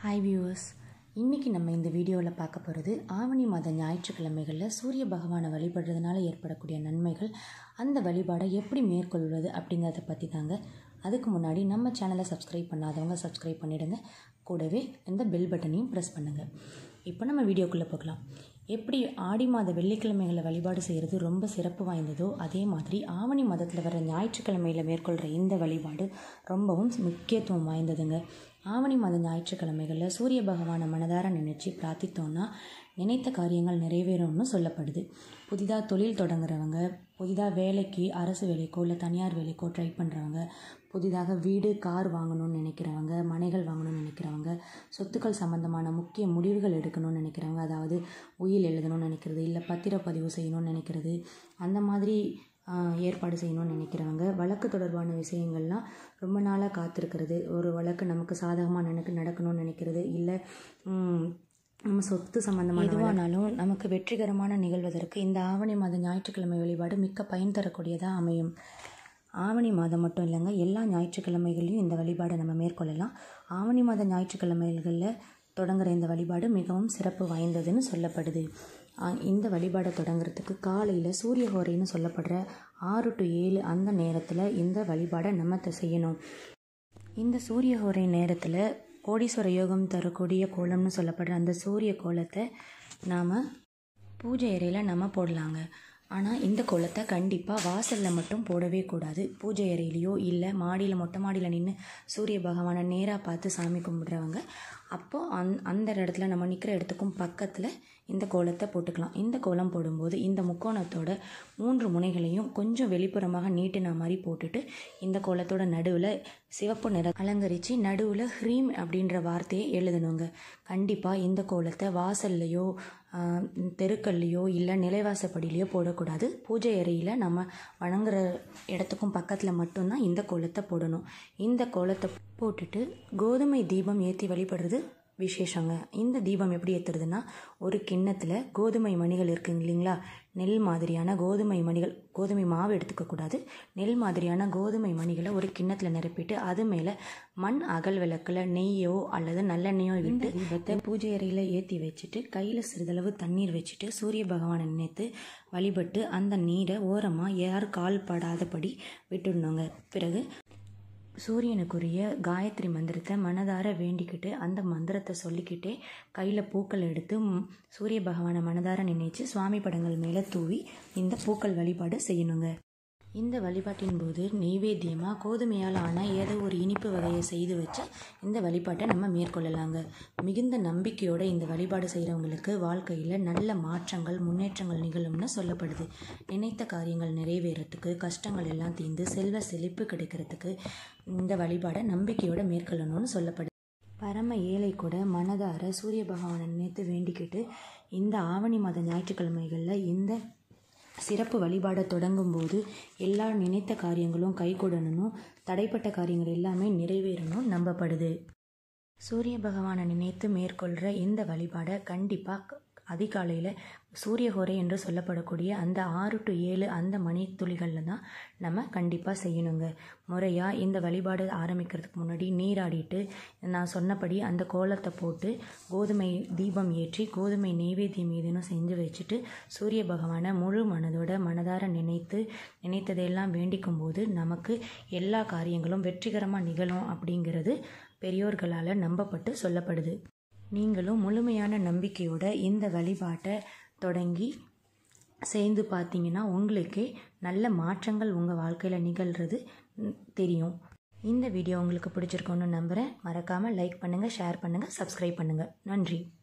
hi viewers இன்றைக்கி நம்ம இந்த வீடியோவில் பார்க்க போகிறது ஆவணி மாத ஞாயிற்றுக்கிழமைகளில் சூரிய பகவானை வழிபடுறதுனால ஏற்படக்கூடிய நன்மைகள் அந்த வழிபாடை எப்படி மேற்கொள்வது அப்படிங்கிறத பற்றி தாங்க அதுக்கு முன்னாடி நம்ம சேனலை சப்ஸ்கிரைப் பண்ணாதவங்க சப்ஸ்கிரைப் பண்ணிவிடுங்க கூடவே இந்த பெல் பட்டனையும் ப்ரெஸ் பண்ணுங்கள் இப்போ நம்ம வீடியோக்குள்ளே போகலாம் எப்படி ஆடி மாத வெள்ளிக்கிழமைகளை வழிபாடு செய்கிறது ரொம்ப சிறப்பு வாய்ந்ததோ அதே மாதிரி ஆவணி மாதத்தில் வர ஞாயிற்றுக்கிழமையில் மேற்கொள்கிற இந்த வழிபாடு ரொம்பவும் முக்கியத்துவம் வாய்ந்ததுங்க ஆவணி மாத ஞாயிற்றுக்கிழமைகளில் சூரிய பகவானை மனதார நினைச்சு பிரார்த்தித்தோன்னா நினைத்த காரியங்கள் நிறைவேறும்னு சொல்லப்படுது புதிதாக தொழில் தொடங்குறவங்க புதிதாக வேலைக்கு அரசு வேலைக்கோ இல்லை தனியார் வேலைக்கோ ட்ரை பண்ணுறவங்க புதிதாக வீடு கார் வாங்கணும்னு நினைக்கிறவங்க மனைகள் வாங்கணும்னு நினைக்கிறவங்க சொத்துக்கள் சம்மந்தமான முக்கிய முடிவுகள் எடுக்கணும்னு நினைக்கிறவங்க அதாவது உயில் எழுதணும்னு நினைக்கிறது இல்லை பத்திரப்பதிவு செய்யணும்னு நினைக்கிறது அந்த மாதிரி ஏற்பாடு செய்யணும்னு நினைக்கிறவங்க வழக்கு தொடர்பான விஷயங்கள்லாம் ரொம்ப நாளாக காத்திருக்கிறது ஒரு வழக்கு நமக்கு சாதகமாக நினைக்க நடக்கணும்னு நினைக்கிறது இல்லை நம்ம சொத்து சம்மந்தமான எதுவானாலும் நமக்கு வெற்றிகரமான நிகழ்வதற்கு இந்த ஆவணி மாத ஞாயிற்றுக்கிழமை வழிபாடு மிக்க பயன் தரக்கூடியதாக அமையும் ஆவணி மாதம் மட்டும் இல்லைங்க எல்லா ஞாயிற்றுக்கிழமைகளையும் இந்த வழிபாடை நம்ம மேற்கொள்ளலாம் ஆவணி மாத ஞாயிற்றுக்கிழமைகளில் தொடங்குகிற இந்த வழிபாடு மிகவும் சிறப்பு வாய்ந்ததுன்னு சொல்லப்படுது இந்த வழிபாடை தொடங்குறதுக்கு காலையில் சூரிய ஹோரைன்னு சொல்லப்படுற ஆறு டு ஏழு அந்த நேரத்தில் இந்த வழிபாடை நம்ம செய்யணும் இந்த சூரிய ஹோரை நேரத்தில் கோடீஸ்வர யோகம் தரக்கூடிய கோலம்னு சொல்லப்படுற அந்த சூரிய கோலத்தை நாம் பூஜை அறையில் நம்ம போடலாங்க ஆனால் இந்த கோலத்தை கண்டிப்பாக வாசலில் மட்டும் போடவே கூடாது பூஜை அறையிலையோ இல்லை மாடியில் மொட்டை மாடியில் நின்று சூரிய பகவானை நேராக பார்த்து சாமி கும்பிட்றவங்க அப்போது அந் அந்த இடத்துல நம்ம நிற்கிற இடத்துக்கும் பக்கத்தில் இந்த கோலத்தை போட்டுக்கலாம் இந்த கோலம் போடும்போது இந்த முக்கோணத்தோட மூன்று முனைகளையும் கொஞ்சம் வெளிப்புறமாக நீட்டின மாதிரி போட்டுட்டு இந்த கோலத்தோட நடுவில் சிவப்பு நிற அலங்கரித்து நடுவில் ஹ்ரீம் அப்படின்ற வார்த்தையை எழுதணுங்க கண்டிப்பாக இந்த கோலத்தை வாசல்லையோ தெருக்கல்லையோ இல்லை நிலைவாசப்படியிலையோ போடக்கூடாது பூஜை அறையில் நம்ம வணங்குற இடத்துக்கும் பக்கத்தில் மட்டும்தான் இந்த கோலத்தை போடணும் இந்த கோலத்தை போட்டுட்டு கோதுமை தீபம் ஏற்றி வழிபடுறது விசேஷங்க இந்த தீபம் எப்படி ஏற்றுறதுன்னா ஒரு கிண்ணத்தில் கோதுமை மணிகள் இருக்குங்க இல்லைங்களா நெல் மாதிரியான கோதுமை மணிகள் கோதுமை மாவு எடுத்துக்கக்கூடாது நெல் மாதிரியான கோதுமை மணிகளை ஒரு கிண்ணத்தில் நிரப்பிட்டு அது மேலே மண் அகல் விளக்கில் நெய்யோ அல்லது நல்லெண்ணெயோ விட்டு தீபத்தை பூஜை அறையில் ஏற்றி வச்சுட்டு கையில் சிறிதளவு தண்ணீர் வச்சுட்டு சூரிய பகவானை நினைத்து வழிபட்டு அந்த நீரை ஓரமாக யார் கால் படாதபடி விட்டுடணுங்க பிறகு சூரியனுக்குரிய காயத்ரி மந்திரத்தை மனதார வேண்டிக்கிட்டு அந்த மந்திரத்தை சொல்லிக்கிட்டே கையில் பூக்கள் எடுத்து சூரிய பகவானை மனதார நினைச்சு சுவாமி படங்கள் மேலே தூவி இந்த பூக்கள் வழிபாடு செய்யணுங்க இந்த வழிபாட்டின் போது நெய்வேத்தியமாக கோதுமையால் ஆன ஏதோ ஒரு இனிப்பு வகையை செய்து வச்சு இந்த வழிபாட்டை நம்ம மேற்கொள்ளலாங்க மிகுந்த நம்பிக்கையோடு இந்த வழிபாடு செய்கிறவங்களுக்கு வாழ்க்கையில் நல்ல மாற்றங்கள் முன்னேற்றங்கள் நிகழும்னு சொல்லப்படுது நினைத்த காரியங்கள் நிறைவேறத்துக்கு கஷ்டங்கள் எல்லாம் தீர்ந்து செல்வ செழிப்பு கிடைக்கிறதுக்கு இந்த வழிபாடை நம்பிக்கையோடு மேற்கொள்ளணும்னு சொல்லப்படுது பரம ஏழை கூட மனதார சூரிய பகவானை நினைத்து வேண்டிக்கிட்டு இந்த ஆவணி மாத ஞாயிற்றுக்கிழமைகளில் இந்த சிறப்பு வழிபாடை தொடங்கும் போது எல்லா நினைத்த காரியங்களும் கைகூடணும் தடைப்பட்ட காரியங்கள் எல்லாமே நிறைவேறணும் நம்பப்படுது சூரிய பகவானை நினைத்து மேற்கொள்கிற இந்த வழிபாடை கண்டிப்பாக அதிகாலையில் சூரியஹோரை என்று சொல்லப்படக்கூடிய அந்த ஆறு டு ஏழு அந்த மணி துளிகளில் தான் நம்ம கண்டிப்பாக செய்யணுங்க முறையாக இந்த வழிபாடு ஆரம்பிக்கிறதுக்கு முன்னாடி நீராடிட்டு நான் சொன்னபடி அந்த கோலத்தை போட்டு கோதுமை தீபம் ஏற்றி கோதுமை நெய்வேத்தியம் ஏதேனும் செஞ்சு வச்சுட்டு சூரிய பகவானை முழு மனதோட மனதார நினைத்து நினைத்ததையெல்லாம் வேண்டிக்கும் போது நமக்கு எல்லா காரியங்களும் வெற்றிகரமாக நிகழும் அப்படிங்கிறது பெரியோர்களால் நம்பப்பட்டு சொல்லப்படுது நீங்களும் முழுமையான நம்பிக்கையோட இந்த வழிபாட்டை தொடங்கி சேர்ந்து பார்த்தீங்கன்னா உங்களுக்கே நல்ல மாற்றங்கள் உங்கள் வாழ்க்கையில் நிகழ்கிறது தெரியும் இந்த வீடியோ உங்களுக்கு பிடிச்சிருக்கோன்னு நம்புகிறேன் மறக்காமல் லைக் பண்ணுங்கள் ஷேர் பண்ணுங்கள் சப்ஸ்கிரைப் பண்ணுங்கள் நன்றி